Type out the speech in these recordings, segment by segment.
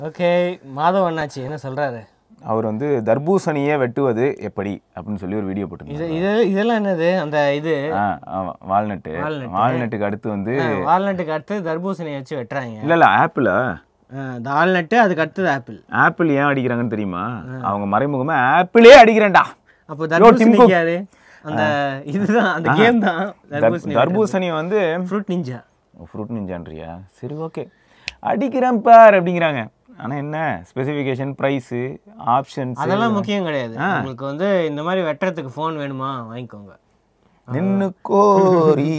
Okay Madhav அண்ணாச்சி என்ன சொல்றாரு அவர் வந்து தர்பூசணியை வெட்டுவது எப்படி அப்படின்னு சொல்லி ஒரு வீடியோ இது போட்டுருந்தாங்க இது இதெல்லாம் என்னது அந்த இது ஆ ஆமாம் வால்நட்டு Walnut. வால்நட்டுக்கு அடுத்து வந்து வால்நட்டுக்கு அடுத்து தர்பூசணி வச்சு வெட்டுறாங்க இல்லை இல்லை ஆப்பிளா இந்த வால்நட்டு அதுக்கு அடுத்தது ஆப்பிள் ஆப்பிள் ஏன் அடிக்கிறாங்கன்னு தெரியுமா அவங்க மறைமுகமா ஆப்பிளே அடிக்கிறேன்டா அப்போ தர்பூசணிக்கு யாரு அந்த இதுதான் அந்த கேம் தான் தர்பூசணி தர்பூசணியை வந்து ஃப்ரூட் நிஞ்சா ஃப்ரூட் நிஞ்சான்றியா சரி ஓகே அடிக்கிறேன் பார் அப்படிங்கிறாங்க ஆனால் என்ன ஸ்பெசிஃபிகேஷன் ப்ரைஸு ஆப்ஷன்ஸ் அதெல்லாம் முக்கியம் கிடையாது உங்களுக்கு வந்து இந்த மாதிரி வெட்டுறதுக்கு ஃபோன் வேணுமா வாங்கிக்கோங்க நின்னு கோரி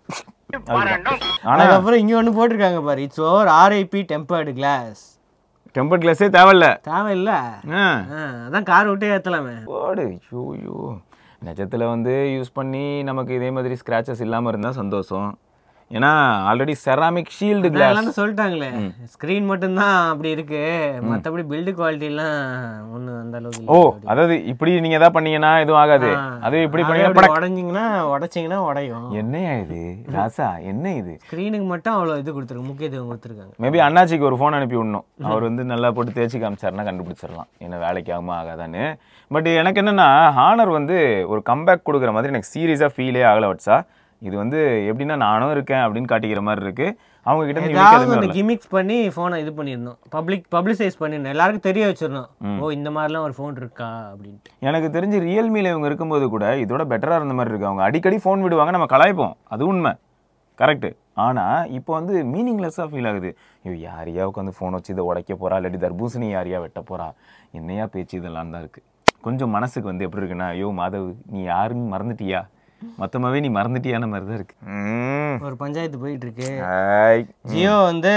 ஆனால் அதுக்கப்புறம் இங்க ஒண்ணு போட்டிருக்காங்க பாரு it's over RIP tempered glass tempered கிளாஸே தேவையில்ல தேவையில்ல ஆ ஆ, அதான் கார் விட்டே ஏத்தலாமே போடு ஐயோ ஐயோ நிஜத்தில் வந்து யூஸ் பண்ணி நமக்கு இதே மாதிரி ஸ்க்ராச்சஸ் இல்லாமல் இருந்தால் சந்தோஷம் ஏன்னா ஆல்ரெடி செராமிக் ஷீல்டு கிளாஸ் எல்லாம் சொல்லிட்டாங்களே ஸ்க்ரீன் மட்டும்தான் அப்படி இருக்கு மத்தபடி பில்டு குவாலிட்டி எல்லாம் ஒண்ணு அந்த அளவுக்கு ஓ இல்ல. அதாவது இப்படி நீங்கள் எதாவது பண்ணீங்கன்னா எதுவும் ஆகாது ஆ. அது இப்படி அதே பண்ணீங்கன்னா அப்படி படக். உடைஞ்சிங்கன்னா உடைச்சிங்கன்னா உடையும் என்னையா இது ராசா என்ன இது ஸ்க்ரீனுக்கு மட்டும் அவ்வளோ இது கொடுத்துருக்கு முக்கியத்துவம் கொடுத்துருக்காங்க மேபி அண்ணாச்சிக்கு ஒரு ஃபோன் அனுப்பி விடணும் அவர் வந்து நல்லா போட்டு தேய்ச்சி காமிச்சாருன்னா கண்டுபிடிச்சிடலாம் என்ன வேலைக்கு ஆகுமா ஆகாதான்னு பட் எனக்கு என்னன்னா ஹானர் வந்து ஒரு கம்பேக் கொடுக்குற மாதிரி எனக்கு சீரியஸாக ஃபீலே ஆகல வட்சா இது வந்து எப்படின்னா நானும் இருக்கேன் அப்படின்னு காட்டிக்கிற மாதிரி இருக்கு அவங்க கிட்ட இருந்து இவனுக்கு ஏதாவது எதுவுமே அந்த வரல. கிமிக்ஸ் பண்ணி ஃபோனை இது பண்ணிடணும் பப்ளிக் பப்ளிசைஸ் பண்ணிடணும் எல்லாருக்கும் தெரிய வச்சிடணும் ஓ இந்த மாதிரிலாம் ஒரு ஃபோன் இருக்கா அப்படின்ட்டு எனக்கு தெரிஞ்சு ரியல்மியில் இவங்க இருக்கும்போது கூட இதோட பெட்டராக இருந்த மாதிரி இருக்கு அவங்க அடிக்கடி ஃபோன் விடுவாங்க நம்ம கலாய்ப்போம் அது உண்மை கரெக்டு ஆனால் இப்போ வந்து மீனிங்லெஸ்ஸாக ஃபீல் ஆகுது ஐயோ யாரையா உட்காந்து ஃபோன் வச்சு இதை உடைக்க போறா இல்லாட்டி தர்பூசணி யாரையா வெட்ட போறா என்னையா பேச்சு இதெல்லாம் தான் இருக்குது கொஞ்சம் மனசுக்கு வந்து எப்படி இருக்குன்னா ஐயோ மாதவ் நீ யாருன்னு மறந்துட்டியா மொத்தமாகவே நீ மறந்துட்டியான மாதிரி தான் இருக்கு ம். ஒரு பஞ்சாயத்து போயிட்டு இருக்கு ஆய். ஜியோ வந்து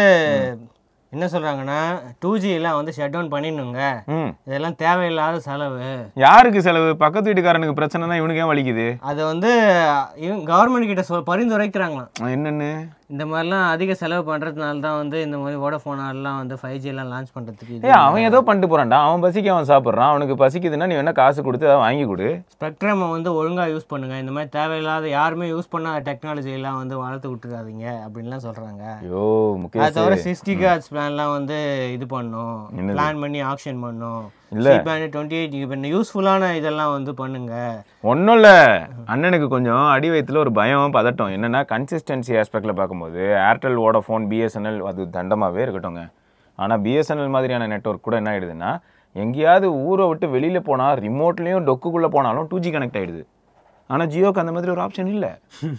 என்ன சொல்றாங்கன்னா டூ ஜி எல்லாம் வந்து ஷட் டவுன் பண்ணிடணுங்க ம் இதெல்லாம் தேவையில்லாத செலவு யாருக்கு செலவு பக்கத்து வீட்டுக்காரனுக்கு பிரச்சனைனா இவனுக்கு ஏன் வலிக்குது அதை வந்து இவங்க கவர்மெண்ட் கிட்ட சொல் பரிந்துரைக்கிறாங்களாம் என்னன்னு இந்த மாதிரிலாம் அதிக செலவு பண்ணுறதுனால தான் வந்து இந்த மாதிரி வோடஃபோனாலாம் வந்து ஃபைவ் ஜி எல்லாம் லான்ச் பண்ணுறதுக்கு ஏ அவன் ஏதோ பண்ணிட்டு போறான்டா அவன் பசிக்கு அவன் சாப்பிட்றான் அவனுக்கு பசிக்குதுன்னா நீ வேணா காசு கொடுத்து அதை வாங்கி கொடு ஸ்பெக்ட்ரமை வந்து ஒழுங்காக யூஸ் பண்ணுங்க இந்த மாதிரி தேவையில்லாத யாருமே யூஸ் பண்ணாத டெக்னாலஜி எல்லாம் வந்து வளர்த்து விட்டுறாதீங்க அப்படின்லாம் சொல்கிறாங்க ஐயோ அது முகேஷ் தவிர சிக்ஸ்டி கார்ட்ஸ் பிளான்லாம் வந்து இது பண்ணும் என்னது? பிளான் பண்ணி ஆக்ஷன் பண்ணும் இல்ல. சி பேண்ட் டுவெண்ட்டி எயிட் இப்போ யூஸ்ஃபுல்லான இதெல்லாம் வந்து பண்ணுங்க ஒன்றும் இல்லை அண்ணனுக்கு கொஞ்சம் அடி வயித்துல ஒரு பயம் பதட்டம் என்னன்னா கன்சிஸ்டன்சி ஆஸ்பெக்டில் பார்க்கும்போது ஏர்டெல் வோடஃபோன் பிஎஸ்என்எல் அது தண்டமாகவே இருக்கட்டும்ங்க ஆனால் பிஎஸ்என்எல் மாதிரியான நெட்வொர்க் கூட என்ன ஆயிடுதுன்னா எங்கேயாவது ஊரை விட்டு வெளியில் போனால் ரிமோட்லேயும் டொக்குக்குள்ளே போனாலும் டூ ஜி கனெக்ட் ஆயிடுது ஆனால் ஜியோக்கு அந்த மாதிரி ஒரு ஆப்ஷன் இல்லை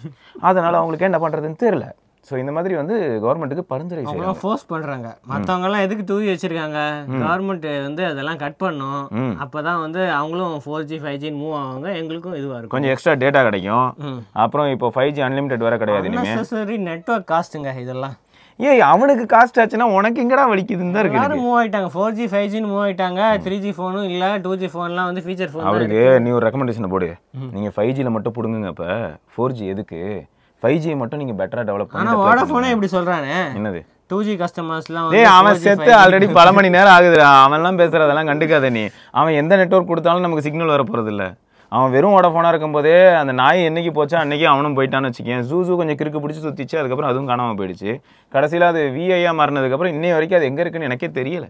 அதனால் அவங்களுக்கு என்ன பண்ணுறதுன்னு தெரியல ஸோ இந்த மாதிரி வந்து கவர்மெண்ட்டுக்கு பரிந்துரை செய்யலாம் அவங்களாம் ஃபோர்ஸ் பண்ணுறாங்க மற்றவங்கலாம் எதுக்கு டூ வச்சிருக்காங்க கவர்மெண்ட் வந்து அதெல்லாம் கட் பண்ணும் ம். அப்போ தான் வந்து அவங்களும் ஃபோர் ஜி ஃபைவ் ஜின்னு மூவ் ஆவாங்க எங்களுக்கும் இதுவாக இருக்கும் கொஞ்சம் எக்ஸ்ட்ரா டேட்டா கிடைக்கும் ம். அப்புறம் இப்போ ஃபைவ் ஜி அன்லிமிட்டெட் வேற கிடையாது இனிமே அன்னெசரி நெட்ஒர்க் காஸ்ட்டுங்க இதெல்லாம் ஏய் அவனுக்கு காஸ்ட் ஆச்சுன்னா உனக்கு எங்கடா வலிக்குதுன்னு தான் இருக்கு எல்லாரும் மூவ் ஆயிட்டாங்க ஃபோர் ஜி ஃபைவ் ஜின்னு மூவ் ஆயிட்டாங்க த்ரீ ஜி ஃபோனும் இல்லை டூ ஜி ஃபோன்லாம் வந்து ஃபீச்சர் ஃபோன் அவருக்கு நீ ஒரு ரெக்கமெண்டேஷன் போடு நீங்கள் ஃபைவ் ஜியில் மட்டும் பிடுங்குங்க இப்போ ஃபோர் ஜி எதுக்கு ஃபைவ் ஜியை மட்டும் நீங்கள் பெட்டராக டெவலப் ஆனால் பண்ணி வோடாஃபோனே இப்படி சொல்கிறானே என்னது டூ ஜி கஸ்டமர்ஸ்லாம் டேய் அவன் செத்து ஆல்ரெடி பல மணி நேரம் ஆகுதுடா அவன்லாம் பேசுறதெல்லாம் கண்டுக்காத நீ அவன் எந்த நெட்வொர்க் கொடுத்தாலும் நமக்கு சிக்னல் வர போறது இல்ல அவன் வெறும் வோடஃபோனாக இருக்கும்போதே அந்த நாய் என்னைக்கு போச்சோ அன்னைக்கு அவனும் போயிட்டான்னு வச்சுக்கேன் ஜூ ஜூ கொஞ்சம் கிறுக்கு பிடிச்சி சுத்திச்சு அதுக்கப்புறம் அதுவும் காணாமல் போயிடுச்சு கடைசியில் அது விஐயா மாறினதுக்கப்புறம் இன்னை வரைக்கும் அது எங்கே இருக்குன்னு எனக்கே தெரியல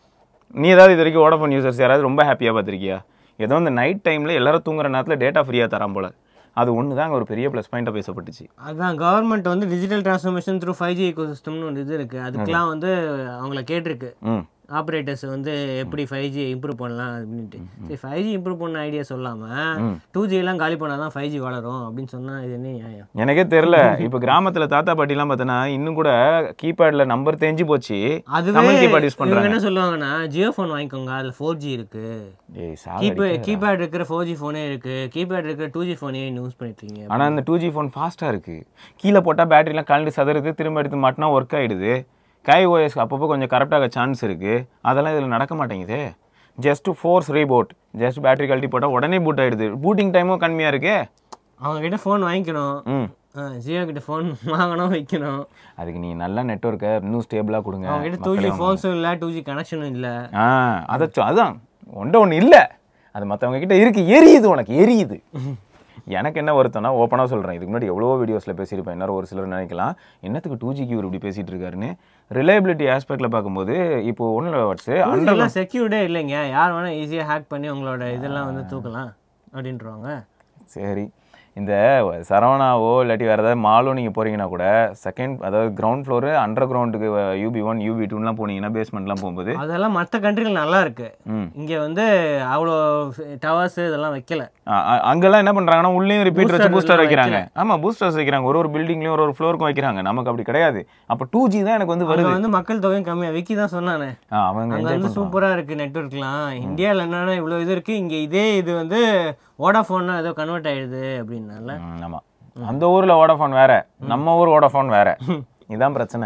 நீ ஏதாவது இது வரைக்கும் வோடஃபோன் யூசர்ஸ் யாராவது ரொம்ப ஹாப்பியாக பார்த்துருக்கியா ஏதோ இந்த நைட் டைமில் எல்லாரும் தூங்குற நேரத்தில் டேட்டா ஃப்ரீயாக தரான் போல அது ஒன்று தான் அங்கே ஒரு பெரிய ப்ளஸ் பாயிண்ட்டாக பேசப்பட்டுச்சு அதான் கவர்மெண்ட் வந்து digital transformation through five G சிஸ்டம்னு ஒரு இது இருக்குது அதுக்கெலாம் வந்து அவங்கள கேட்டிருக்கு ம் ஆப்ரேட்டர்ஸ் வந்து எப்படி ஃபைவ் ஜி இம்ப்ரூவ் பண்ணலாம் அப்படின்ட்டு சரி ஃபைவ் ஜி இம்ப்ரூவ் பண்ண ஐடியா சொல்லாமல் டூ எல்லாம் காலி பண்ணால் தான் ஃபைவ் ஜி வளரும் அப்படின்னு சொன்னால் இது என்ன நியாயம் எனக்கே தெரில இப்போ கிராமத்துல தாத்தா பாட்டிலாம் பார்த்தோன்னா இன்னும் கூட கீபேட்ல நம்பர் தேஞ்சு போச்சு அதுவே தமிழ் கீபேட் யூஸ் இவங்க பண்றாங்க என்ன சொல்லுவாங்கன்னா ஜியோ ஃபோன் வாங்கிக்கோங்க அதில் ஃபோர் ஜி இருக்குது ஏய் கீபே சாவடி கீபேட் இருக்கிற ஃபோர் ஜி ஃபோனே இருக்குது கீபேட் இருக்கிற டூ ஜி ஃபோனே யூஸ் பண்ணிட்டு ஆனா இந்த டூ ஜி ஃபோன் ஃபாஸ்ட்டாக இருக்கு கீழே போட்டால் பேட்டரிலாம் கலந்து சதுருது திரும்ப எடுத்து மாட்டினா ஒர்க் ஆயிடுது கை ஓஎஸ் அப்பப்போ கொஞ்சம் கரெக்டாக சான்ஸ் இருக்கு அதெல்லாம் இதில் நடக்க மாட்டேங்குது just force reboot just battery கழட்டி போட்டால் உடனே பூட் ஆயிடுது பூட்டிங் டைமும் கம்மியாக இருக்கே அவங்க கிட்ட ஃபோன் வாங்கிக்கணும் ம் ஜியோ கிட்ட ஃபோன் வாங்கணும் வைக்கணும் அதுக்கு நீ நல்ல நெட்ஒர்க்கை இன்னும் ஸ்டேபிளாக கொடுங்க அவங்க கிட்ட டூ ஜி ஃபோன்ஸும் இல்லை டூ ஜி கனெக்ஷனும் இல்லை ஆ அதை சொ- அதான் ஒன்றை ஒன்று இல்லை அது மற்றவங்க கிட்ட இருக்கு எரியுது உனக்கு எரியுது எனக்கு என்ன வருத்தம்னா ஓப்பனாக சொல்கிறேன் இதுக்கு முன்னாடி எவ்வளோ வீடியோஸில் பேசியிருப்பேன் இன்னொரு ஒரு சிலர் நினைக்கலாம் என்னத்துக்கு டூ ஜிக்கு இவர் இப்படி பேசிகிட்டு இருக்காருன்னு ரிலையபிலிட்டி ஆஸ்பெக்டில் பார்க்கும்போது இப்போ ஒன்றும் வாட்ஸ் அண்டர் இதெல்லாம் செக்யூர்டே இல்லைங்க யார் வேணா ஈஸியாக ஹேக் பண்ணி உங்களோட இதெல்லாம் வந்து தூக்கலாம் அப்படின்றவாங்க சரி இந்த சரவணாவோ இல்லாட்டி வேறு ஏதாவது மாலோ நீங்கள் போகிறீங்கன்னா கூட செகண்ட் அதாவது கிரவுண்ட் ஃப்ளோரு அண்டர் கிரவுண்டுக்கு யூபி ஒன் யூபி டூலாம் போனீங்கன்னா பேஸ்மெண்ட்லாம் போகும்போது அதெல்லாம் மற்ற கண்ட்ரிகள் நல்லா இருக்கு ம் இங்க வந்து அவ்வளோ டவர்ஸ் இதெல்லாம் வைக்கல அ- அ- அங்கெல்லாம் என்ன பண்றாங்கன்னா உள்ளேயும் ரிப்பீட்டர் வச்சு Booster பூஸ்டர் எல்லாம் வைக்கிறாங்க ஆமா பூஸ்டர்ஸ் வைக்கிறாங்க ஒரு ஒரு பில்டிங்லயும் ஒரு ஒரு ஃப்ளோருக்கும் வைக்கிறாங்க நமக்கு அப்படி கிடையாது அப்போ டூ ஜி தான் எனக்கு வந்து அங்க வருது வந்து மக்கள் தொகையும் கம்மியா விக்கி தான் சொன்னானே ஆ, அவங்க அங்க என்ஜாய் வந்து பண்ணுவாங்க சூப்பரா இருக்கு நெட்ஒர்க்லாம் இந்தியாவில் என்னன்னா இவ்வளோ இது இருக்கு இங்க இதே இது வந்து வோடாஃபோன்னா ஏதோ கன்வெர்ட் ஆயிடுது அப்படின்னால ம், ஆமா அந்த ஊர்ல வோடாஃபோன் வேற நம்ம ஊர் வோடாஃபோன் வேற இதான் பிரச்சனை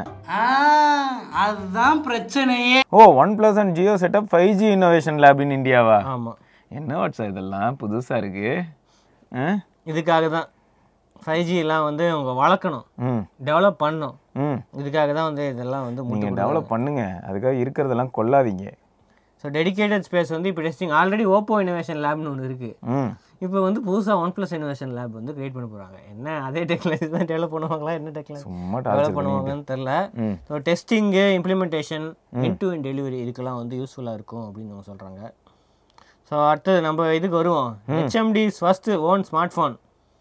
அதுதான் பிரச்சனையே oh One Plus and Jio setup five G innovation lab in இந்தியாவா ஆமா என்ன வாட்ஸ் இதெல்லாம் புதுசா இருக்கு ஆ? இதுக்காக தான் ஃபைவ் ஜி எல்லாம் வந்து அவங்க வளர்க்கணும் ம் டெவலப் பண்ணணும் ம் இதுக்காக தான் வந்து இதெல்லாம் வந்து நீங்க முட்டு டெவலப் பண்ணுங்க அதுக்காக இருக்கிறதெல்லாம் கொல்லாதீங்க ஸோ டெடிகேட்டட் ஸ்பேஸ் வந்து இப்போ டெஸ்டிங் ஆல்ரெடி ஓப்போ இனோவேஷன் லேப்னு ஒன்று இருக்குது ம் இப்போ வந்து புதுசாக ஒன் ப்ளஸ் இனோவேஷன் லேப் வந்து கிரியேட் பண்ண போகிறாங்க என்ன அதே டெக்னாலஜி தான் டெவலப் பண்ணுவாங்களா என்ன டெக்னாலஜி சும்மா டெவலப் டார்ச்சர் பண்ணுவாங்கன்னு தெரில ம் so testing implementation in to in delivery இதுக்கெல்லாம் வந்து யூஸ்ஃபுல்லாக இருக்கும் அப்படின்னு அவங்க சொல்கிறாங்க ஸோ அடுத்தது நம்ம இதுக்கு வருவோம் HMD's first own smart phone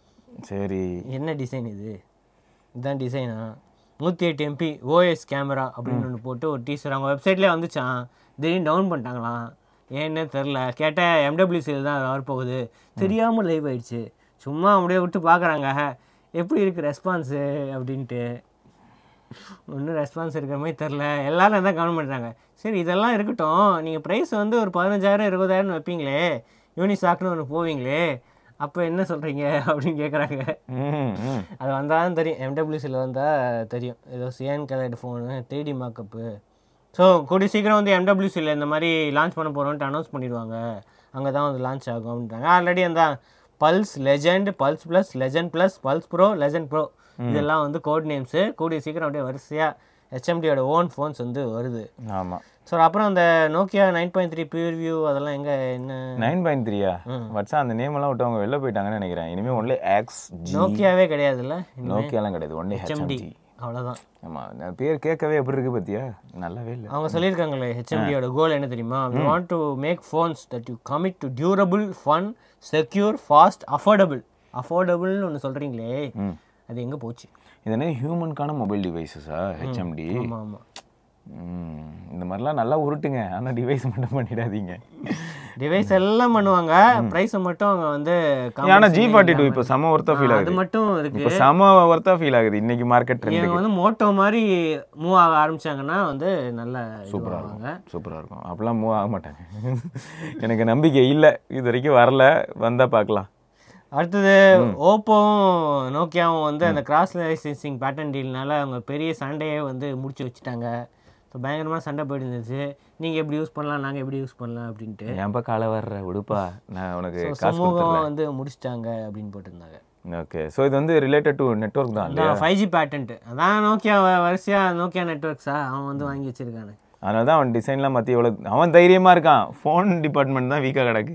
சரி என்ன டிசைன் இது இதுதான் டிசைனா நூற்றி எட்டு எம்பி ஓஎஸ் கேமரா அப்படின்னு ஒன்று போட்டு ஒரு டீசர் அவங்க வெப்சைட்லேயே வந்துச்சான் திடீர்னு டவுன் பண்ணிட்டாங்களாம் ஏன்னே தெரில கேட்டால் எம்டபிள்யூசியில் தான் வரப்போகுது தெரியாமல் லைவ் ஆயிடுச்சு சும்மா அப்படியே விட்டு பார்க்குறாங்க எப்படி இருக்குது ரெஸ்பான்ஸு அப்படின்ட்டு ஒன்றும் ரெஸ்பான்ஸ் இருக்கிற மாதிரி தெரில எல்லாரும் தான் கவனம் பண்ணுறாங்க சரி இதெல்லாம் இருக்கட்டும் நீங்கள் ப்ரைஸ் வந்து ஒரு பதினஞ்சாயிரம் இருபதாயிரம் வைப்பீங்களே யூனிசாக்னு ஒன்று போவீங்களே அப்போ என்ன சொல்கிறீங்க அப்படின்னு கேட்குறாங்க ம் ம் அது வந்தால் தான் தெரியும் எம்டபிள்யூசியில் வந்தால் தெரியும் ஏதோ cyan coloured phone three D mock-up so கூடிய சீக்கிரம் வந்து எம்டபிள்யூசியில் இந்த மாதிரி லான்ச் பண்ண போகிறோன்ட்டு அனௌன்ஸ் பண்ணிடுவாங்க அங்கே தான் வந்து லான்ச் ஆகும் அப்படின்ட்டாங்க ஆல்ரெடி அந்த Pulse Legend Pulse Plus Legend Plus Pulse Pro Legend Pro இதெல்லாம் வந்து கோட் நேம்ஸு கூடிய சீக்கிரம் அப்படியே வரிசையாக ஹெச்எம்டியோட ஓன் ஃபோன்ஸ் வந்து வருது ஆமா ஸோ அப்புறம் அந்த Nokia nine point three pure view அதெல்லாம் எங்கே என்ன நைன் பாயிண்ட் த்ரீயா வட்சா அந்த நேம் எல்லாம் விட்டு அவங்க வெளில போயிட்டாங்கன்னு நினைக்கிறேன் இனிமே ஒன்லி எக்ஸ் ஜி நோக்கியாவே கிடையாதுல்ல நோக்கியாலாம் கிடையாது ஒன்லி ஹெச்எம்டி ஹெச்எம்டி அவ்வளோதான் ஆமா நான் பேர் கேட்கவே எப்படி இருக்கு பத்தியா நல்லாவே இல்லை அவங்க சொல்லியிருக்காங்களே ஹெச்எம்டியோட கோல் என்ன தெரியுமா we want to make phones that you commit to durable fun secure fast affordable affordableனு ஒன்று சொல்கிறீங்களே ம் அது எங்கே போச்சு இது என்ன ஹியூமனுக்கான மொபைல் டிவைஸஸா ஹெச்எம்டி ஆமாம் ஆமாம் இந்த மாதிரிலாம் நல்லா உருட்டுங்க ஆனா டிவைஸ் மட்டும் பண்ணிடாதீங்க டிவைஸ் எல்லாம் பண்ணுவாங்க ப்ரைஸை மட்டும் அவங்க வந்து ஆனா ஜி compensation ஃபார்ட்டி டூ இல்லாம- இப்போ செம ஒர்த்தா ஃபீல் அது ஆகுது மட்டும் இருக்கு இப்போ செம ஒர்த்தா ஃபீல் ஆகுது இன்னைக்கு மார்க்கெட் இவங்க ட்ரெண்டுக்கு வந்து மோட்டோ மாதிரி மூவ் ஆக ஆரம்பிச்சாங்கன்னா வந்து நல்ல சூப்பரா இதுவாங்க இருக்கும் சூப்பரா இருக்கும் அப்பெல்லாம் மூவ் ஆக மாட்டாங்க எனக்கு நம்பிக்கை இல்லை இது வரைக்கும் வரல வந்தா பார்க்கலாம் அடுத்தது ஓப்போவும் நோக்கியாவும் வந்து அந்த கிராஸ் லைசன்சிங் பேட்டன் டீல்னால அவங்க பெரிய சண்டையே வந்து முடிச்சு வச்சுட்டாங்க ஸோ பயங்கரமாக சண்டை போயிட்டு இருந்துச்சு நீங்கள் எப்படி யூஸ் பண்ணலாம் நாங்கள் எப்படி யூஸ் பண்ணலாம் அப்படின்ட்டு ஏன்பா காலை வர்ற உடுப்பா நான் உனக்கு So, காசு சமூகம் கொடுத்துட்றேன் வந்து முடிச்சிட்டாங்க அப்படின்னு போட்டிருந்தாங்க ஓகே ஸோ இது வந்து ரிலேட்டட் டு நெட்ஒர்க் தான் இல்லையா ஃபைவ் ஜி பேட்டன்ட் அதான் நோக்கியா வரிசையாக நோக்கியா நெட்ஒர்க்ஸா அவன் வந்து வாங்கி வச்சிருக்கானு அதனால தான் அவன் டிசைன்லாம் மாற்றி எவ்வளோ அவன் தைரியமாக இருக்கான் ஃபோன் டிபார்ட்மெண்ட் தான் வீக்காக கிடக்கு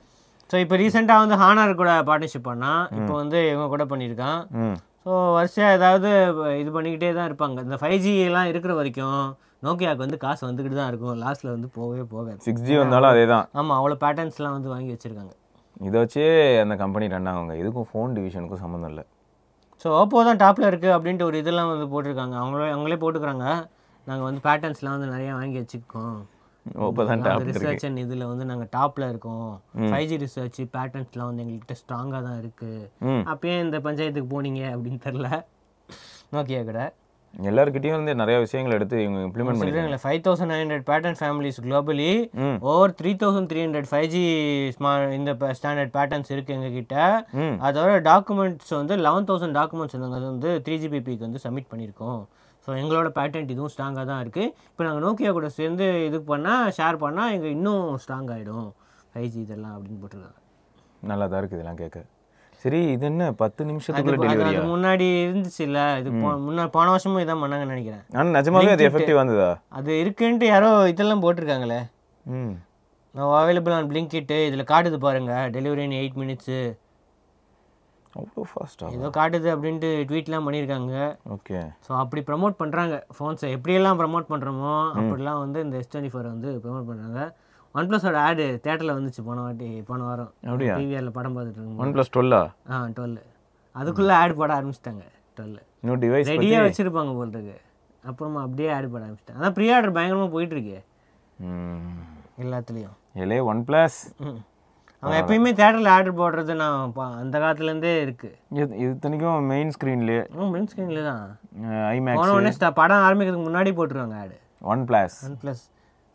ஸோ இப்போ ரீசெண்டாக வந்து ஹானர் கூட பார்ட்னர்ஷிப் பண்ணான் இப்போ வந்து இவங்க கூட பண்ணியிருக்கான் ம் ஸோ வரிசையாக ஏதாவது இது பண்ணிக்கிட்டே தான் இருப்பாங்க இந்த ஃபைவ் எல்லாம் இருக்கிற வரைக்கும் நோக்கியாவுக்கு வந்து காசு வந்துக்கிட்டு தான் இருக்கும் லாஸ்ட்டில் வந்து போகவே போகாது சிக்ஸ் ஜி வந்தாலும் அதே தான் ஆமாம் அவ்வளோ பேட்டர்ன்ஸ்லாம் வந்து வாங்கி வச்சுருக்காங்க இதை வச்சே அந்த கம்பெனி ரன் ஆகுங்க இதுக்கும் ஃபோன் டிவிஷனுக்கும் சம்மந்தம் இல்லை ஸோ ஓப்போ தான் டாப்பில் இருக்குது அப்படின்ட்டு ஒரு இதெல்லாம் வந்து போட்டிருக்காங்க அவங்களே அவங்களே போட்டுக்கிறாங்க நாங்கள் வந்து பேட்டர்ன்ஸ்லாம் வந்து நிறையா வாங்கி வச்சுருக்கோம் ஓப்போ தான் டாப் இருக்கு ரிசர்ச் அண்ட் இதில் வந்து நாங்கள் டாப்பில் இருக்கோம் ஃபைவ் ஜி ரிசர்ச் பேட்டர்ன்ஸ்லாம் வந்து எங்கள்கிட்ட ஸ்ட்ராங்காக தான் இருக்குது ம் அப்பயே இந்த பஞ்சாயத்துக்கு போனீங்க அப்படின்னு தெரில நோக்கியா கடை எல்லாருக்கிட்டையும் வந்து நிறைய விஷயங்கள் எடுத்து இவங்க இம்ப்ளிமெண்ட் பண்ணி சொல்கிறாங்களே five thousand nine hundred patent families globally ம். Over three thousand three hundred five G ஸ்மா இந்த ஸ்டாண்டர்ட் பேட்டர்ன்ஸ் இருக்குது எங்ககிட்ட ம் அதோட டாக்குமெண்ட்ஸ் வந்து லெவன் தௌசண்ட் டாக்குமெண்ட்ஸ் நாங்கள் வந்து த்ரீ ஜிபிபிக்கு வந்து சப்மிட் பண்ணியிருக்கோம் ஸோ எங்களோட பேட்டன்ட் இதுவும் ஸ்ட்ராங்காக தான் இருக்குது இப்போ நாங்கள் நோக்கியா கூட சேர்ந்து இது பண்ணால் ஷேர் பண்ணால் எங்கள் இன்னும் ஸ்ட்ராங் ஆகிடும் ஃபைவ் ஜி இதெல்லாம் அப்படின்னு போட்டிருக்காங்க நல்லா தான் இருக்குது இதெல்லாம் கேட்க சரி இது என்ன பத்து அது நிமிஷத்துக்குள்ள அது- டெலிவரியா அது முன்னாடி இருந்துச்சு இல்லை இது போ- முன்னா போன வருஷமும் இதான் பண்ணாங்கன்னு நினைக்கிறேன் ஆனால் நிஜமாவே அது எஃபெக்டிவ் வந்ததா அது இருக்குன்ட்டு யாரோ இதெல்லாம் போட்டிருக்காங்களே ம் நான் அவைலபிள் ஆன் பிளிங்கிட்டு இதில் காட்டுது பாருங்க டெலிவரி இன் எயிட் மினிட்ஸு அவ்வளோ ஃபாஸ்டா ஏதோ காட்டுது அப்படின்ட்டு ட்வீட்லாம் பண்ணியிருக்காங்க ஓகே ஸோ அப்படி ப்ரமோட் பண்ணுறாங்க ஃபோன்ஸை எப்படியெல்லாம் ப்ரமோட் பண்ணுறோமோ அப்படிலாம் வந்து இந்த எஸ் டுவெண்ட்டி ஃபோர் வந்து ப்ரமோட் பண்ணுறாங்க ஒன் ப்ளஸோட ஆடு தேட்டரில் வந்துச்சு போன வாட்டி போன வாரம் அப்படியா? டிவிஆரில் படம் பார்த்துட்டு இருக்கும்போது ஒன் ப்ளஸ் டுவெல்லா ஆ டுவெல் அதுக்குள்ளே ஆட் போட ஆரம்பிச்சிட்டாங்க டுவெல் இன்னும் டிவைஸ் பற்றி ரெடியாக வச்சுருப்பாங்க போல் இருக்கு அப்புறமா அப்படியே ஆட் போட ஆரம்பிச்சிட்டாங்க அதான் ப்ரீ ஆர்டர் பயங்கரமாக போயிட்டுருக்கு எல்லாத்துலேயும் எலே ஒன் ப்ளஸ் ம் அவங்க எப்பயுமே தேட்டரில் ஆர்டர் போடுறது நான் பா- அந்த காலத்துலேருந்தே இருக்குது இது இது இத்தனைக்கும் மெயின் ஸ்க்ரீன்லேயே மெயின் ஸ்க்ரீனில் தான் போன ஐமேக்ஸ் உடனே ஸ்டா- படம் ஆரம்பிக்கிறதுக்கு முன்னாடி போட்டுருவாங்க ad One Plus One Plus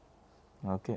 okay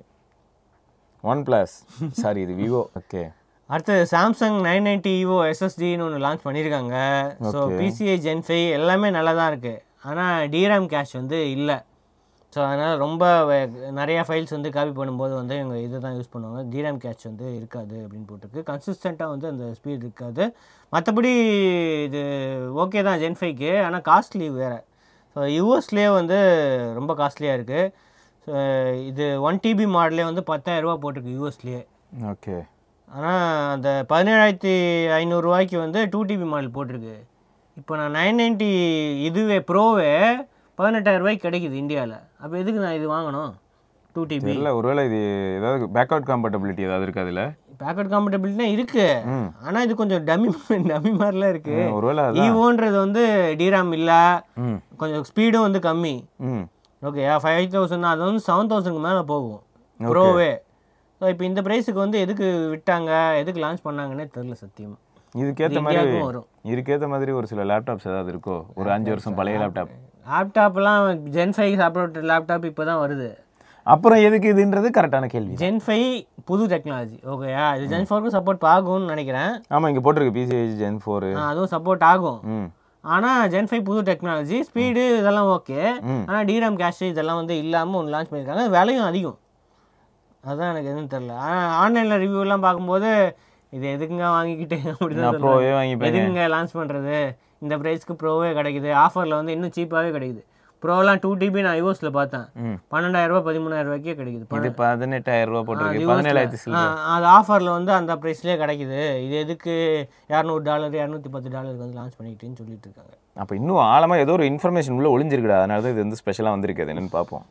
One Plus sorry இது விவோ ஓகே அடுத்தது சாம்சங் நைன் நைன்டி இவோ எஸ்எஸ்டின்னு ஒன்று லான்ச் பண்ணியிருக்காங்க ஸோ பிசிஐ ஜென் ஃபைவ் எல்லாமே நல்லா தான் இருக்குது ஆனால் டிராம் கேஷ் வந்து இல்லை ஸோ அதனால் ரொம்ப வே- நிறைய ஃபைல்ஸ் வந்து காப்பி பண்ணும்போது வந்து இவங்க இதை தான் யூஸ் பண்ணுவாங்க டிராம் கேஷ் வந்து இருக்காது அப்படின்னு போட்டிருக்கு கன்சிஸ்டண்ட்டாக வந்து அந்த ஸ்பீட் இருக்காது மற்றபடி இது ஓகே தான் ஜென் ஃபைவ்க்கு ஆனால் காஸ்ட்லி வேறு ஸோ யூஎஸ்லேயே வந்து ரொம்ப காஸ்ட்லியாக இருக்குது ஸோ இது ஒன் டிபி மாடலே வந்து 10000 ரூபாய் போட்டிருக்கு யூஎஸ்லேயே ஓகே ஆனால் அந்த பதினேழாயிரத்தி ஐநூறுரூவாய்க்கு வந்து டூ டிபி மாடல் போட்டிருக்கு இப்போ நான் நைன் நைன்ட்டி இதுவே ப்ரோவே பதினெட்டாயிரம் ரூபாய்க்கு கிடைக்குது இந்தியாவில் அப்போ எதுக்கு நான் இது வாங்கணும் டூ டிபி இல்லை ஒருவேளை இது ஏதாவது பேக்அவுட் காம்பட்டபிலிட்டி ஏதாவது இருக்கு அதில் பேக்கெட் காம்பட்டபிலிட்டினா இருக்கு ஆனால் இது கொஞ்சம் டம்மி டம்மி மாதிரிலாம் இருக்கு ஒருவேளை அதான் ஈவோன்றது வந்து டிராம் இல்லை ம் கொஞ்சம் ஸ்பீடும் வந்து கம்மி ம் ஓகே ஃபைவ் தௌசண்ட் அது வந்து செவன் தௌசண்ட்க்கு மேலே போகும் ப்ரோவே ஸோ இப்போ இந்த ப்ரைஸுக்கு வந்து எதுக்கு விட்டாங்க எதுக்கு லான்ச் பண்ணாங்கன்னே தெரில சத்தியமாக இதுக்கேற்ற இது மாதிரி இந்தியாவுக்கும் வரும். இதுக்கேற்ற மாதிரி ஒரு சில லேப்டாப்ஸ் ஏதாவது இருக்கோ ஒரு அஞ்சு வருஷம் பழைய லேப்டாப் லேப்டாப்லாம் ஜென் ஃபைவ் சப்போர்ட் லேப்டாப் இப்போ தான் வருது அப்புறம் எதுக்கு இதுன்றது கரெக்டான கேள்வி ஜென் ஃபைவ் புது டெக்னாலஜி ஓகேயா இது ஜென் ஃபோருக்கும் சப்போர்ட் ஆகும்னு நினைக்கிறேன் ஆமாம் இங்கே போட்டிருக்கு பிசிஹெச் ஜென் ஃபோரு ஆ, அதுவும் சப்போர்ட் ஆகும் ம் ஆனால் ஜென் ஃபைவ் புது டெக்னாலஜி ஸ்பீடு இதெல்லாம் ஓகே ஆனால் டிராம் கேஷ் இதெல்லாம் வந்து இல்லாமல் ஒன்று லான்ச் பண்ணியிருக்காங்க விலையும் அதிகம் அதான் எனக்கு எதுவும் தெரில ஆனால் ஆன்லைனில் ரிவ்யூலாம் பார்க்கும்போது இது எதுக்குங்க வாங்கிக்கிட்டு அப்படின்னு நான் ப்ரோவே வாங்கிப்பேன் எதுக்குங்க லான்ச் பண்ணுறது இந்த ப்ரைஸ்க்கு ப்ரோவே கிடைக்குது ஆஃபரில் வந்து இன்னும் சீப்பாகவே கிடைக்குது ப்ரோலாம் டூ டிபி நான் யூஎஸில் பார்த்தேன் ம். பன்னெண்டாயிரம் ரூபாய் பதிமூணாயிரம் ரூபாய்க்கே கிடைக்குது இது பதினெட்டாயிரம் ரூபா போட்டிருக்கு US ல. பதினேழாயிரத்தி ஆ, சில்லு அது ஆஃபரில் வந்து அந்த ப்ரைஸ்லேயே கிடைக்குது இது எதுக்கு இரநூறு டாலர் இரநூத்தி பத்து டாலருக்கு வந்து லான்ச் பண்ணிக்கிட்டேன்னு சொல்லிட்டு இருக்காங்க அப்போ இன்னும் ஆழமாக ஏதோ ஒரு இன்ஃபர்மேஷன் உள்ள ஒளிஞ்சிருக்குடா அதனால தான் இது வந்து ஸ்பெஷலாக வந்திருக்கு அது என்னன்னு பார்ப்போம்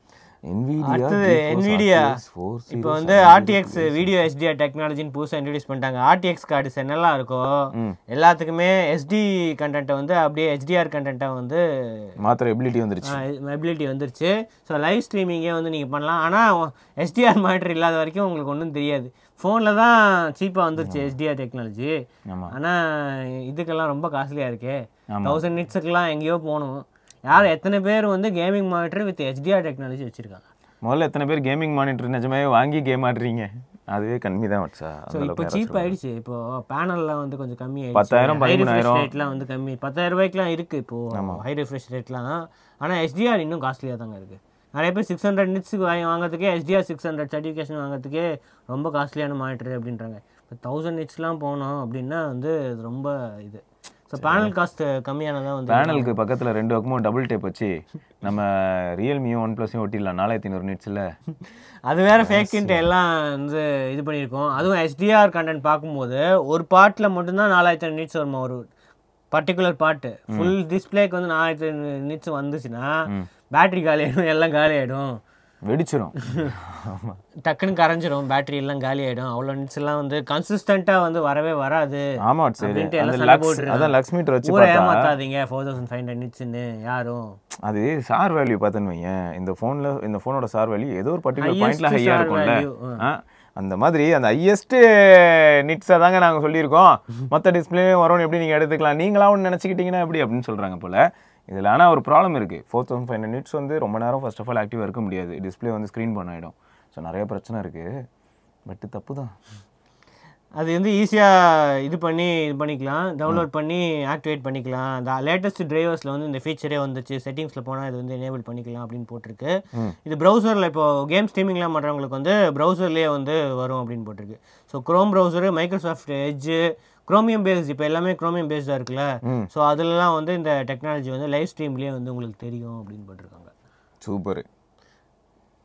அடுத்தது NVIDIA. NVIDIA இப்போ வந்து ஆர்டிஎக்ஸ் வீடியோ எஸ்டிஆர் டெக்னாலஜின்னு புதுசாக இன்ட்ரடியூஸ் பண்ணிட்டாங்க ஆர்டிஎக்ஸ் கார்டு என்னெல்லாம் இருக்கோ எல்லாத்துக்குமே எஸ்டி கண்டென்ட்டை வந்து அப்படியே ஹெச்டிஆர் கண்டென்ட்டை வந்து மாத்திர எபிலிட்டி வந்துருச்சு எபிலிட்டி வந்துருச்சு ஸோ லைவ் ஸ்ட்ரீமிங்கே வந்து நீங்கள் பண்ணலாம் ஆனால் எஸ்டிஆர் மானிட்டர் இல்லாத வரைக்கும் உங்களுக்கு ஒன்றும் தெரியாது ஃபோனில் தான் சீப்பாக வந்துருச்சு எஸ்டிஆர் டெக்னாலஜி ஆமா. ஆனால் இதுக்கெல்லாம் ரொம்ப காஸ்ட்லியாக இருக்கே தௌசண்ட் நிட்ஸுக்கெல்லாம் எங்கேயோ போகணும் யார் எத்தனை பேர் வந்து gaming monitor with HDR technology வச்சுருக்காங்க முதல்ல எத்தனை பேர் கேமிங் மானிட்டர் நிஜமாவே வாங்கி கேம் ஆடுறீங்க அதுவே கம்மி தான் வச்சா ஸோ இப்போ சீப் ஆயிடுச்சு இப்போ பேனல்லாம் வந்து கொஞ்சம் கம்மி பத்தாயிரம், பதிமூணாயிரம். ரேட்லாம் வந்து கம்மி பத்தாயிரம் ரூபாய்க்குலாம் இருக்கு இப்போ ஹை ரெஃப்ரெஷ் ரேட்லாம் ஆனால் ஹெச்டிஆர் இன்னும் காஸ்ட்லியாக தாங்க இருக்கு நிறைய பேர் சிக்ஸ் ஹண்ட்ரட் நிட்ஸுக்கு வாங்கி வாங்குறதுக்கே ஹெச்டிஆர் சிக்ஸ் ஹண்ட்ரட் சர்டிஃபிகேஷன் வாங்குறதுக்கே ரொம்ப காஸ்ட்லியான மானிட்டர் அப்படின்றாங்க இப்போ தௌசண்ட் நிட்ஸ்லாம் போனோம் அப்படின்னா வந்து அது ரொம்ப இது ஸோ பேனல் காஸ்ட் கம்மியானதான் வந்து பேனலுக்கு பக்கத்தில் ரெண்டு பக்கமும் டபுள் டேப் வச்சு நம்ம ரியல்மியும் ஒன் ப்ளஸையும் ஒட்டிடலாம் நாலாயிரத்தி ஐநூறு நிட்ஸில் அது வேற ஃபேக்குன்ட்டு எல்லாம் வந்து இது பண்ணியிருக்கோம் அதுவும் ஹெச்டிஆர் கண்டென்ட் பார்க்கும்போது ஒரு பாட்டில் மட்டும்தான் நாலாயிரத்தி நீட்ஸ் வருமா ஒரு பர்டிகுலர் பாட்டு ஃபுல் டிஸ்பிளேக்கு வந்து நாலாயிரத்தி நீட்ஸ் வந்துச்சுன்னா பேட்டரி காலி ஆயிடும் எல்லாம் காலி ஆயிடும் வெடிச்சிரும் டக்குன்னு கரைஞ்சிரும் பேட்டரி எல்லாம் காலி ஆயிடும் அவ்வளோ நிட்ஸ் எல்லாம் வந்து கன்சிஸ்டண்ட்டாக வந்து வரவே வராது ஆமா சரி அப்படின்ட்டு அந்த எல்லாம் சண்டை லக்ஸ் போட்டுருக்காங்க. அதான் லக்ஸ் மீட்டர் வச்சு ஊரை பார்த்தா ஏமாத்தாதீங்க ஃபோர் தௌசண்ட் ஃபைவ் ஹண்ட்ரட் நிட்ஸ்ன்னு யாரும் அது சார் வேல்யூ பார்த்தேன்னு வையேன் இந்த ஃபோனில் இந்த ஃபோனோட சார் வேல்யூ ஏதோ ஒரு பர்டிகுலர் Highest பாயிண்ட்ல ஹையாக SAR இருக்கும்ல value, ஆ, அந்த மாதிரி அந்த ஹையஸ்ட் நிட்ஸை தாங்க நாங்கள் சொல்லியிருக்கோம் மற்ற டிஸ்பிளேயும் வரும்னு எப்படி நீங்கள் எடுத்துக்கலாம் நீங்களா ஒன்று நினச்சிக்கிட்டீங்கன்னா எப்படி அப்படின்னு சொல்கிறாங்க போல் இதில் ஆனால் ஒரு ப்ராப்ளம் இருக்குது four thousand five hundred nits வந்து ரொம்ப நேரம் ஃபர்ஸ்ட் ஆஃப் ஆல் ஆக்டிவாக இருக்க முடியாது டிஸ்பிளே வந்து ஸ்க்ரீன் பண்ண ஆகிடும் ஸோ நிறைய பிரச்சனை இருக்குது பட் தப்பு தான் அது வந்து ஈஸியாக இது பண்ணி இது பண்ணிக்கலாம் டவுன்லோட் பண்ணி ஆக்டிவேட் பண்ணிக்கலாம் அந்த லேட்டஸ்ட் டிரைவர்ஸில் வந்து இந்த ஃபீச்சரே வந்துச்சு செட்டிங்ஸில் போனால் இது வந்து எனேபிள் பண்ணிக்கலாம் அப்படின்னு போட்டிருக்கு இது ப்ரௌசரில் இப்போ கேம் ஸ்ட்ரீமிங்லாம் பண்ணுறவங்களுக்கு வந்து ப்ரௌசர்லேயே வந்து வரும் அப்படின்னு போட்டிருக்கு so Chrome browser Microsoft Edge Chromium based இப்போ எல்லாமே குரோமியம் பேஸ்டாக இருக்குல்ல ஸோ அதுலலாம் வந்து இந்த டெக்னாலஜி வந்து லைவ் ஸ்ட்ரீம்லேயே வந்து உங்களுக்கு தெரியும் அப்படின்னு போட்டிருக்காங்க சூப்பர்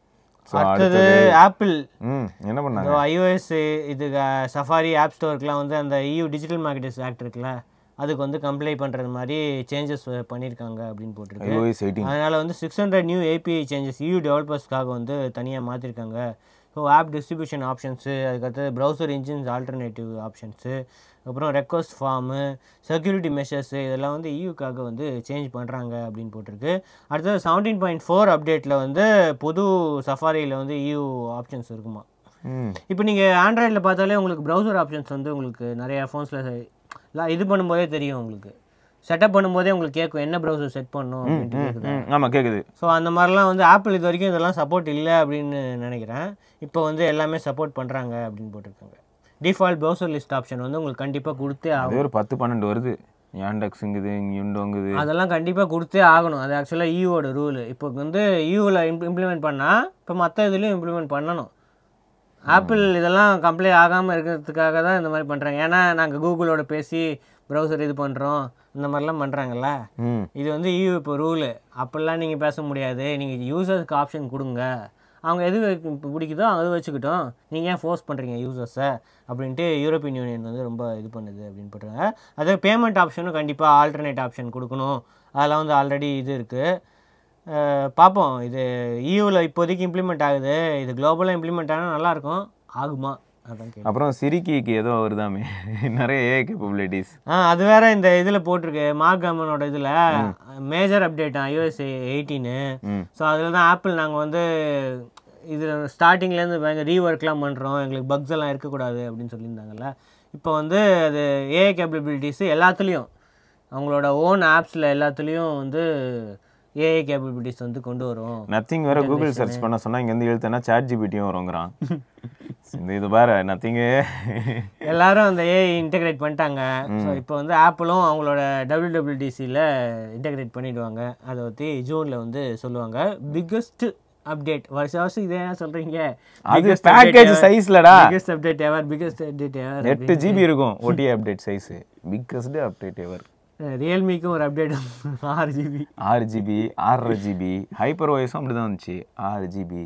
அடுத்தது ஆப்பிள் ம் என்ன பண்ணாங்க ஐஓஎஸ் இது சஃபாரி ஆப் ஸ்டோருக்குலாம் வந்து அந்த EU டிஜிட்டல் மார்க்கெட்டர்ஸ் ஆக்ட் இருக்குல்ல அதுக்கு வந்து கம்ப்ளை பண்ணுறது மாதிரி சேஞ்சஸ் பண்ணியிருக்காங்க அப்படின்னு போட்டிருக்கு iOS எயிட்டீன் அதனால் வந்து six hundred new API changes EU டெவலப்பர்ஸ்க்காக வந்து தனியாக மாற்றிருக்காங்க ஸோ ஆப் டிஸ்ட்ரிபியூஷன் ஆப்ஷன்ஸு அதுக்கடுத்து ப்ரௌசர் இன்ஜின்ஸ் ஆல்டர்னேட்டிவ் ஆப்ஷன்ஸு அப்புறம் ரெக்வஸ்ட் ஃபார்மு செக்யூரிட்டி மெஷர்ஸு இதெல்லாம் வந்து ஈயூக்காக வந்து சேஞ்ச் பண்ணுறாங்க அப்படின்னு போட்டிருக்கு அடுத்தது செவன்டீன் பாயிண்ட் ஃபோர் அப்டேட்டில் வந்து புது சஃபாரியில் வந்து EU ஆப்ஷன்ஸ் இருக்குமா ம் இப்போ நீங்கள் ஆண்ட்ராய்டில் பார்த்தாலே உங்களுக்கு ப்ரௌசர் ஆப்ஷன்ஸ் வந்து உங்களுக்கு நிறைய ஃபோன்ஸில் இது பண்ணும்போதே தெரியும் உங்களுக்கு செட்டப் பண்ணும்போதே உங்களுக்கு கேட்கும் என்ன ப்ரௌசர் செட் பண்ணணும் அப்படின்ட்டு கேட்குது ம் ஆமாம் கேட்குது ஸோ அந்த மாதிரிலாம் வந்து ஆப்பிள் இது வரைக்கும் இதெல்லாம் சப்போர்ட் இல்லை அப்படின்னு நினைக்கிறேன் இப்போ வந்து எல்லாமே சப்போர்ட் பண்ணுறாங்க அப்படின்னு போட்டிருக்காங்க டிஃபால்ட் ப்ரௌசர் லிஸ்ட் ஆப்ஷன் வந்து உங்களுக்கு கண்டிப்பாக கொடுத்தே ஆகும் அதே ஒரு பத்து பன்னெண்டு வருது யாண்டெக்ஸுங்குது இண்டோங்குது அதெல்லாம் கண்டிப்பாக கொடுத்தே ஆகணும் அது ஆக்சுவலாக ஈவோட ரூல் இப்போ வந்து ஈவில் இம்ப்ளிமெண்ட் பண்ணால் இப்போ மற்ற இதுலேயும் இம்ப்ளிமெண்ட் பண்ணணும் ஆப்பிள் இதெல்லாம் கம்ப்ளை ஆகாமல் இருக்கிறதுக்காக தான் இந்த மாதிரி பண்ணுறாங்க ஏன்னா நாங்கள் கூகுளோட பேசி ப்ரௌசர் இது பண்ணுறோம் இந்த மாதிரிலாம் பண்ணுறாங்கல்ல ம் இது வந்து EU இப்போ ரூலு அப்படிலாம் நீங்கள் பேச முடியாது நீங்கள் யூசர்ஸ்க்கு ஆப்ஷன் கொடுங்க அவங்க எது வைக்க- இப்ப பிடிக்குதோ அது வச்சுக்கிட்டோம் நீங்கள் ஏன் ஃபோர்ஸ் பண்ணுறீங்க யூசர்ஸை அப்படின்ட்டு யூரோப்பியன் யூனியன் வந்து ரொம்ப இது பண்ணுது அப்படின்னு போட்டுருங்க அதே பேமெண்ட் ஆப்ஷனும் கண்டிப்பாக ஆல்டர்னேட் ஆப்ஷன் கொடுக்கணும் அதெல்லாம் வந்து ஆல்ரெடி இது இருக்குது பார்ப்போம் இது ஈயூவில் இப்போதைக்கு இம்ப்ளிமெண்ட் ஆகுது இது குளோபலாக இம்ப்ளிமெண்ட் ஆனால் நல்லாயிருக்கும் ஆகுமா அதான் கேள்வி. அப்புறம் சிரிக்கிக்கு ஏதோ வருதாமே நிறைய ஏ கேப்பபிலிட்டிஸ் ஆ அது வேற இந்த இதில் போட்டிருக்கு மார்கமனோட இதில் மேஜர் அப்டேட் iOS எயிட்டீனு ம் ஸோ அதில் தான் ஆப்பிள் நாங்கள் வந்து இது ஸ்டார்டிங்லேருந்து பயங்கர ரீஒர்க்லாம் பண்ணுறோம் எங்களுக்கு பக்ஸ் எல்லாம் இருக்கக்கூடாது அப்படின்னு சொல்லியிருந்தாங்கல்ல இப்போ வந்து அது ஏஐ கேப்பபிலிட்டிஸ் எல்லாத்துலேயும் அவங்களோட ஓன் ஆப்ஸில் எல்லாத்துலேயும் வந்து ஏஐ கேப்பபிலிட்டிஸ் வந்து கொண்டு வரும் நத்திங் வேற கூகுள் சர்ச் பண்ண சொன்னா இங்க இருந்து இழுத்தனா சாட் ஜிபிடியும் வருங்கிறான் இந்த இது பாரு நத்திங்கு எல்லாரும் அந்த ஏஐ இன்டெகிரேட் பண்ணிட்டாங்க ஸோ இப்போ வந்து ஆப்பிளும் அவங்களோட டபிள்யூடபிள்யூடிசியில் இன்டெகிரேட் பண்ணிடுவாங்க அதை பற்றி ஜூனில் வந்து சொல்லுவாங்க பிக்கஸ்ட் அப்டேட் வருஷம் வருஷம் இதே ஏன் சொல்கிறீங்க அது பேக்கேஜ் சைஸ்லடா biggest update ever biggest update ever எட்டு ஜிபி இருக்கும் OTA update size biggest update ever ரியல்மிக்கும் ஒரு அப்டேட் ஆறு ஜிபி ஆறு ஜிபி ஆறரை ஜிபி ஹைப்பர் வாய்ஸும் அப்படி தான் வந்துச்சு ஆறு ஜிபி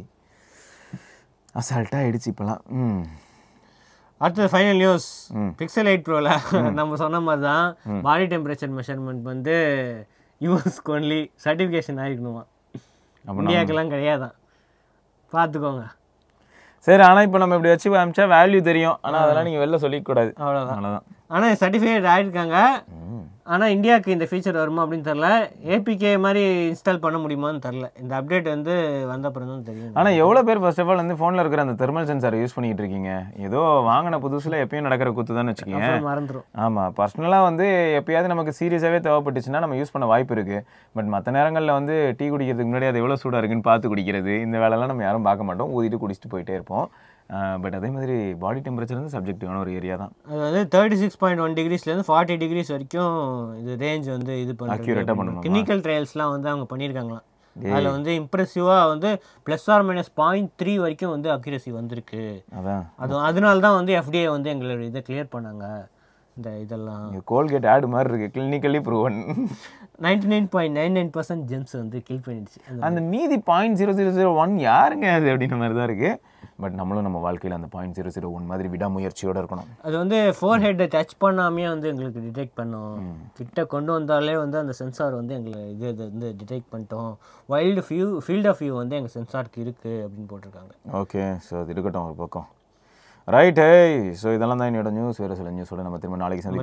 அசால்ட்டாக ஆயிடுச்சு இப்போலாம் ம் அடுத்தது ஃபைனல் நியூஸ் பிக்சல் எயிட் ப்ரோவில் நம்ம சொன்ன மாதிரி தான் பாடி டெம்பரேச்சர் மெஷர்மெண்ட் வந்து யூஎஸ்க்கு ஒன்லி சர்டிஃபிகேஷன் ஆகிக்கணுமா அப்ப இந்தியாக்கெல்லாம் கிடையாதான் பார்த்துக்கோங்க சரி ஆனால் இப்போ நம்ம இப்படி வச்சு காமிச்சா வேல்யூ தெரியும் ஆனால் அதெல்லாம் நீங்கள் வெளில சொல்லிக்கூடாது அவ்வளோதான் அவ்வளோதான் ஆனால் சர்டிஃபிகேட் ஆகிருக்காங்க ஆனால் இந்தியாவுக்கு இந்த ஃபீச்சர் வருமா அப்படின்னு தெரில ஏபிகே மாதிரி இன்ஸ்டால் பண்ண முடியுமான்னு தெரில இந்த அப்டேட் வந்து வந்த அப்புறம் தான் தெரியும் ஆனால் எவ்வளோ பேர் ஃபர்ஸ்ட் ஆஃப் ஆல் வந்து ஃபோனில் இருக்கிற அந்த தெர்மல் சென்சார் யூஸ் பண்ணிட்டு இருக்கீங்க ஏதோ வாங்கின புதுசில் எப்பயும் நடக்கிற குத்து தான் வச்சுக்கோங்க அப்புறம் மறந்துடும் ஆமாம் பர்சனலாக வந்து எப்பயாவது நமக்கு சீரியஸாகவே தேவைப்பட்டுச்சுன்னா நம்ம யூஸ் பண்ண வாய்ப்பு இருக்குது பட் மற்ற நேரங்களில் வந்து டீ குடிக்கிறதுக்கு முன்னாடி அது எவ்வளோ சூடாக இருக்குன்னு பார்த்து குடிக்கிறது இந்த வேலைலாம் நம்ம யாரும் பார்க்க மாட்டோம் ஊதிட்டு குடிச்சிட்டு போயிட்டே இருப்போம் பட் அதே மாதிரி பாடி டெம்பரேச்சர் வந்து சப்ஜெக்டிவான ஒரு ஏரியா தான் அது வந்து தேர்ட்டி சிக்ஸ் பாயிண்ட் ஒன் டிகிரிஸ்லேருந்து ஃபார்ட்டி டிகிரிஸ் வரைக்கும் இது ரேஞ்ச் வந்து இது Accurate ஆ பண்ணுறது பண்ணுமாமா? கிளினிக்கல் ட்ரையல்ஸ்லாம் வந்து அவங்க பண்ணியிருக்காங்களாம் அதில் வந்து இம்ப்ரெசிவாக வந்து plus or minus point three வரைக்கும் வந்து அக்யூரசி வந்திருக்கு அதான் அது அதனால தான் வந்து எஃப்டிஏ வந்து எங்களோட இதை கிளியர் பண்ணாங்க இந்த இதெல்லாம் இங்கே கோல்கேட் ஆடு மாதிரி இருக்குது clinically proven ninety nine point nine nine percent germs வந்து கில் பண்ணிடுச்சு அந்த அந்த மீதி point zero zero zero one யாருங்க அது அப்படின்ற மாதிரி தான் இருக்குது பட் நம்மளும் நம்ம வாழ்க்கையில் அந்த பாயிண்ட் ஜீரோ ஜீரோ ஒன் மாதிரி விடாமுயற்சியோட இருக்கணும் அது வந்து ஃபோர் ஹெட்டை டச் பண்ணாமே வந்து எங்களுக்கு டிடெக்ட் பண்ணோம் கிட்ட கொண்டு வந்தாலே வந்து அந்த சென்சார் வந்து எங்களை இது இது வந்து டிடெக்ட் பண்ணிட்டோம் wide few field of view வந்து எங்கள் சென்சாருக்கு இருக்குது அப்படின்னு போட்டிருக்காங்க ஓகே ஸோ அது இருக்கட்டும் ஒரு பக்கம் ரைட் ஸோ இதெல்லாம் தான் என்னோட நியூஸ் வேறு சில நியூஸோட நம்ம திரும்ப நாளைக்கு சந்தி